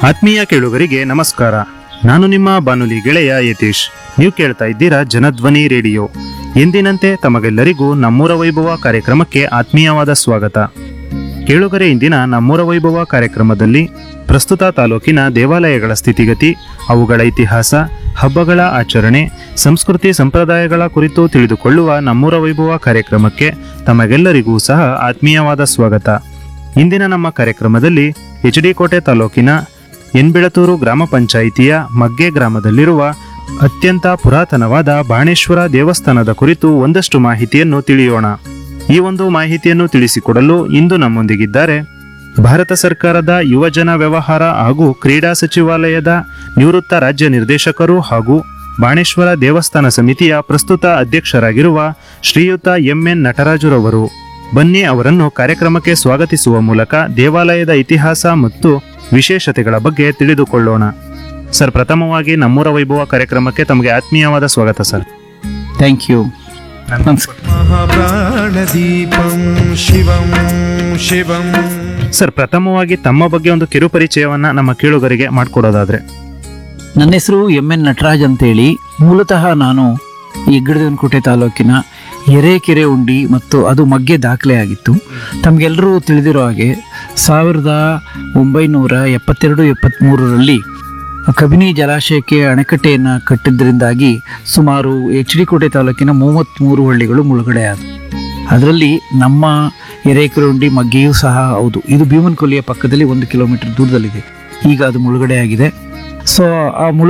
ಆತ್ಮೀಯ ಕೇಳುಗರಿಗೆ ನಮಸ್ಕಾರ ನಾನು ನಿಮ್ಮ ಬಾನುಲಿ ಗೆಳೆಯ ಯತೀಶ್ ನೀವು ಕೇಳ್ತಾ ಇದ್ದೀರಾ ಜನಧ್ವನಿ ರೇಡಿಯೋ ಎಂದಿನಂತೆ ತಮಗೆಲ್ಲರಿಗೂ ನಮ್ಮೂರ ವೈಭವ ಕಾರ್ಯಕ್ರಮಕ್ಕೆ ಆತ್ಮೀಯವಾದ ಸ್ವಾಗತ ಕೇಳುಗರೆ ಇಂದಿನ ನಮ್ಮೂರ ವೈಭವ ಕಾರ್ಯಕ್ರಮದಲ್ಲಿ ಪ್ರಸ್ತುತ ತಾಲೂಕಿನ ದೇವಾಲಯಗಳ ಸ್ಥಿತಿಗತಿ ಅವುಗಳ ಇತಿಹಾಸ ಹಬ್ಬಗಳ ಆಚರಣೆ ಸಂಸ್ಕೃತಿ ಸಂಪ್ರದಾಯಗಳ ಕುರಿತು ತಿಳಿದುಕೊಳ್ಳುವ ನಮ್ಮೂರ ವೈಭವ ಕಾರ್ಯಕ್ರಮಕ್ಕೆ ತಮಗೆಲ್ಲರಿಗೂ ಸಹ ಆತ್ಮೀಯವಾದ ಸ್ವಾಗತ ಇಂದಿನ ನಮ್ಮ ಕಾರ್ಯಕ್ರಮದಲ್ಲಿ ಎಚ್ ಡಿ ಕೋಟೆ ತಾಲೂಕಿನ ಎನ್ಬಿಳತೂರು ಗ್ರಾಮ ಪಂಚಾಯಿತಿಯ ಮಗ್ಗೆ ಗ್ರಾಮದಲ್ಲಿರುವ ಅತ್ಯಂತ ಪುರಾತನವಾದ ಬಾಣೇಶ್ವರ ದೇವಸ್ಥಾನದ ಕುರಿತು ಒಂದಷ್ಟು ಮಾಹಿತಿಯನ್ನು ತಿಳಿಯೋಣ ಈ ಒಂದು ಮಾಹಿತಿಯನ್ನು ತಿಳಿಸಿಕೊಡಲು ಇಂದು ನಮ್ಮೊಂದಿಗಿದ್ದಾರೆ ಭಾರತ ಸರ್ಕಾರದ ಯುವಜನ ವ್ಯವಹಾರ ಹಾಗೂ ಕ್ರೀಡಾ ಸಚಿವಾಲಯದ ನಿವೃತ್ತ ರಾಜ್ಯ ನಿರ್ದೇಶಕರು ಹಾಗೂ ಬಾಣೇಶ್ವರ ದೇವಸ್ಥಾನ ಸಮಿತಿಯ ಪ್ರಸ್ತುತ ಅಧ್ಯಕ್ಷರಾಗಿರುವ ಶ್ರೀಯುತ ಎಂಎನ್ ನಟರಾಜುರವರು ಬನ್ನಿ ಅವರನ್ನು ಕಾರ್ಯಕ್ರಮಕ್ಕೆ ಸ್ವಾಗತಿಸುವ ಮೂಲಕ ದೇವಾಲಯದ ಇತಿಹಾಸ ಮತ್ತು ವಿಶೇಷತೆಗಳ ಬಗ್ಗೆ ತಿಳಿದುಕೊಳ್ಳೋಣ ಸರ್ ಪ್ರಥಮವಾಗಿ ನಮ್ಮೂರ ವೈಭವ ಕಾರ್ಯಕ್ರಮಕ್ಕೆ ತಮಗೆ ಆತ್ಮೀಯವಾದ ಸ್ವಾಗತ ಸರ್ ಥ್ಯಾಂಕ್ ಯು ನಮಸ್ಕಾರ महाप्राणदीपं शिवं शिवं ಸರ್ ಪ್ರಥಮವಾಗಿ ತಮ್ಮ ಬಗ್ಗೆ ಒಂದು ಕಿರು ಪರಿಚಯವನ್ನ ನಮ್ಮ ಕೇಳುಗರಿಗೆ ಮಾಡಿಕೊಡೋದಾದ್ರೆ ನನ್ನ ಹೆಸರು ಎಂ ಎನ್ ನಟರಾಜ್ ಅಂತೇಳಿ ಮೂಲತಃ ನಾನು ಈ ಹೆಗ್ಗಡದನಕೋಟೆ ತಾಲೂಕಿನ ಎರೆಕೆರೆ ಉಂಡಿ ಮತ್ತು ಅದು ಮಗ್ಗೆ ದಾಖಲೆ ಆಗಿತ್ತು ತಮಗೆಲ್ಲರೂ ತಿಳಿದಿರೋ ಹಾಗೆ ಸಾವಿರದ ಒಂಬೈನೂರ ಎಪ್ಪತ್ತೆರಡು ಎಪ್ಪತ್ತ್ಮೂರರಲ್ಲಿ ಕಬಿನಿ ಜಲಾಶಯಕ್ಕೆ ಅಣೆಕಟ್ಟೆಯನ್ನು ಕಟ್ಟಿದ್ದರಿಂದಾಗಿ ಸುಮಾರು ಎಚ್ ಡಿ ಕೋಟೆ ತಾಲೂಕಿನ ಮೂವತ್ತ್ಮೂರು ಹಳ್ಳಿಗಳು ಮುಳುಗಡೆ ಆದವು ಅದರಲ್ಲಿ ನಮ್ಮ ಎರೇಕೆರೆಹುಂಡಿ ಮಗ್ಗೆಯೂ ಸಹ ಹೌದು ಇದು ಭೀಮನ್ ಕೊಲ್ಲಿಯ ಪಕ್ಕದಲ್ಲಿ ಒಂದು ಕಿಲೋಮೀಟರ್ ದೂರದಲ್ಲಿದೆ ಈಗ ಅದು ಮುಳುಗಡೆ ಆಗಿದೆ ಸೊ ಆ ಮುಳು